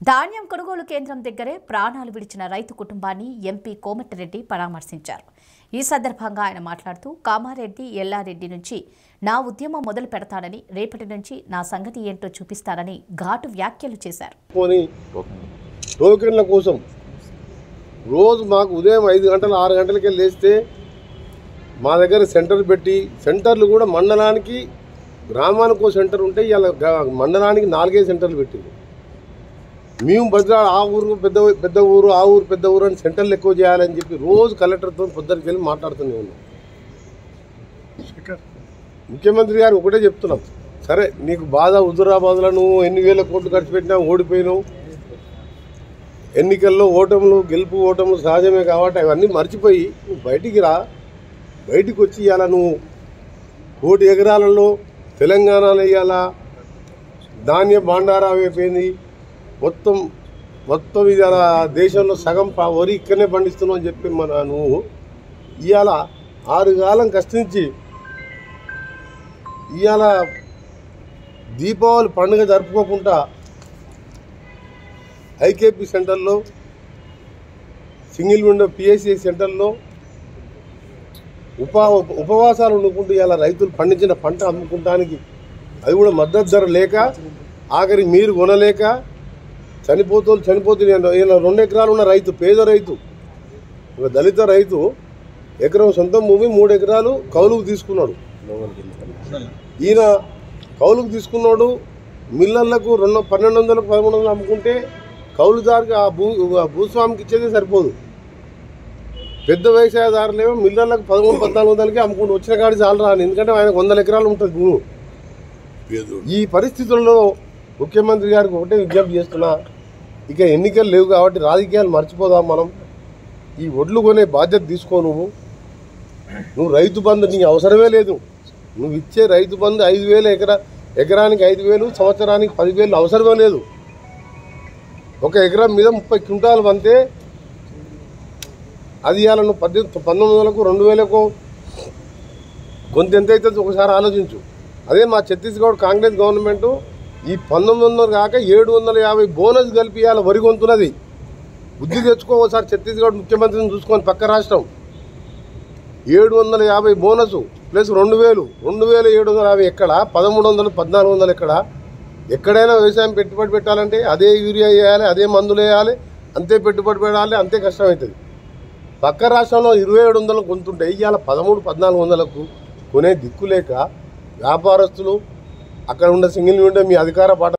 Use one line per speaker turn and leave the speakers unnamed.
ధాన్యం కొనుగోలు కేంద్రం దగ్గరే ప్రాణాలు విడిచిన రైతు కుటుంబాన్ని ఎంపీ కోమటిరెడ్డి పరామర్శించారు ఈ సందర్భంగా ఆయన మాట్లాడుతూ కామారెడ్డి ఎల్లారెడ్డి నుంచి నా ఉద్యమం మొదలు పెడతానని రేపటి నుంచి నా సంగతి ఏంటో చూపిస్తానని ఘాటు వ్యాఖ్యలు చేశారు
కొని టోకెన్ల కోసం రోజు మాకు ఉదయం ఐదు గంటలు ఆరు గంటలకే లేస్తే మా దగ్గర సెంటర్ పెట్టి సెంటర్లు కూడా మండలానికి గ్రామానికి ఒక సెంటర్ ఉంటే ఇలా మండలానికి నాలుగే సెంటర్లు పెట్టింది మేము భద్ర ఆ ఊరు పెద్ద పెద్ద ఊరు ఆ ఊరు పెద్ద ఊరు అని సెంటర్లు ఎక్కువ చేయాలని చెప్పి రోజు కలెక్టర్తో పొద్దురికి వెళ్ళి మాట్లాడుతూనే ఉన్నాం ముఖ్యమంత్రి గారు ఒకటే చెప్తున్నాం సరే నీకు బాధ హుజురాబాద్లో నువ్వు ఎన్ని వేల కోట్లు ఖర్చు పెట్టినా ఓడిపోయినావు ఎన్నికల్లో ఓటములు గెలుపు ఓటములు సహజమే కాబట్టి అవన్నీ మర్చిపోయి నువ్వు బయటికి రా బయటికి వచ్చి ఇవాళ నువ్వు కోటి ఎకరాలలో తెలంగాణలో ఇవాళ ధాన్య భాండారం అయిపోయింది మొత్తం మొత్తం ఇది అలా దేశంలో సగం ప- వరి ఇక్కడనే పండిస్తున్నావు అని చెప్పి మన నువ్వు ఇవాళ ఆరు కాలం కష్టించి ఇవాళ దీపావళి పండుగ జరుపుకోకుండా ఐకేపీ సెంటర్లో సింగిల్ విండో పిఎస్సి సెంటర్లో ఉపా ఉప- ఉపవాసాలు వండుకుంటూ ఇలా రైతులు పండించిన పంట అమ్ముకుంటానికి అది కూడా మద్దతు ధర లేక ఆఖరి మీరు కొనలేక చనిపోతూ చనిపోతూ నేను- ఈయన రెండు ఎకరాలు ఉన్న రైతు పేద రైతు ఒక దళిత రైతు ఎకరం సొంతం భూమి మూడు ఎకరాలు కౌలుకు తీసుకున్నాడు ఈయన కౌలుకు తీసుకున్నాడు మిల్లర్లకు రెండు పన్నెండు వందలకు పదమూడు వందలు అమ్ముకుంటే కౌలుదారుకి ఆ భూ ఆ భూస్వామికి ఇచ్చేదే సరిపోదు పెద్ద వ్యవసాయదారులేమో మిల్లర్లకు పదమూడు పద్నాలుగు వందలకి అమ్ముకుంటూ వచ్చిన కాడి చాలు రాని ఎందుకంటే ఆయనకు వందల ఎకరాలు ఉంటుంది భూమి ఈ పరిస్థితుల్లో ముఖ్యమంత్రి గారికి ఒకటే విజ్ఞప్తి చేస్తున్నా ఇక ఎన్నికలు లేవు కాబట్టి రాజకీయాలు మర్చిపోదాం మనం ఈ ఒడ్లు కొనే బాధ్యత తీసుకో నువ్వు నువ్వు రైతు బంధు నీ అవసరమే లేదు నువ్వు ఇచ్చే రైతు బంధు ఐదు వేలు ఎకరా ఎకరానికి ఐదు వేలు సంవత్సరానికి పదివేలు అవసరమే లేదు ఒక ఎకరం మీద ముప్పై క్వింటాలు పంతే అది ఇవాళ నువ్వు పద్దెనిమిది పంతొమ్మిది వందలకు రెండు వేలకు కొంత ఎంత అవుతుందో ఒకసారి ఆలోచించు అదే మా ఛత్తీస్గఢ్ కాంగ్రెస్ గవర్నమెంట్ ఈ పంతొమ్మిది వందలు కాక ఏడు వందల యాభై బోనస్ కలిపి ఇవాళ వరి గొంతున్నది బుద్ధి తెచ్చుకో ఒకసారి ఛత్తీస్గఢ్ ముఖ్యమంత్రిని చూసుకొని పక్క రాష్ట్రం ఏడు వందల యాభై బోనస్ ప్లస్ రెండు వేలు రెండు వేల ఏడు వందల యాభై ఎక్కడ పదమూడు వందలు పద్నాలుగు వందలు ఎక్కడ ఎక్కడైనా వ్యవసాయం పెట్టుబడి పెట్టాలంటే అదే యూరియా వేయాలి అదే మందులు వేయాలి అంతే పెట్టుబడి పెట్టాలి అంతే కష్టం అవుతుంది పక్క రాష్ట్రంలో ఇరవై ఏడు వందలు కొంటుంటే ఇవాళ పదమూడు పద్నాలుగు వందలకు కొనే దిక్కు లేక వ్యాపారస్తులు అక్కడ ఉన్న సింగిల్ విండో మీ అధికార పాట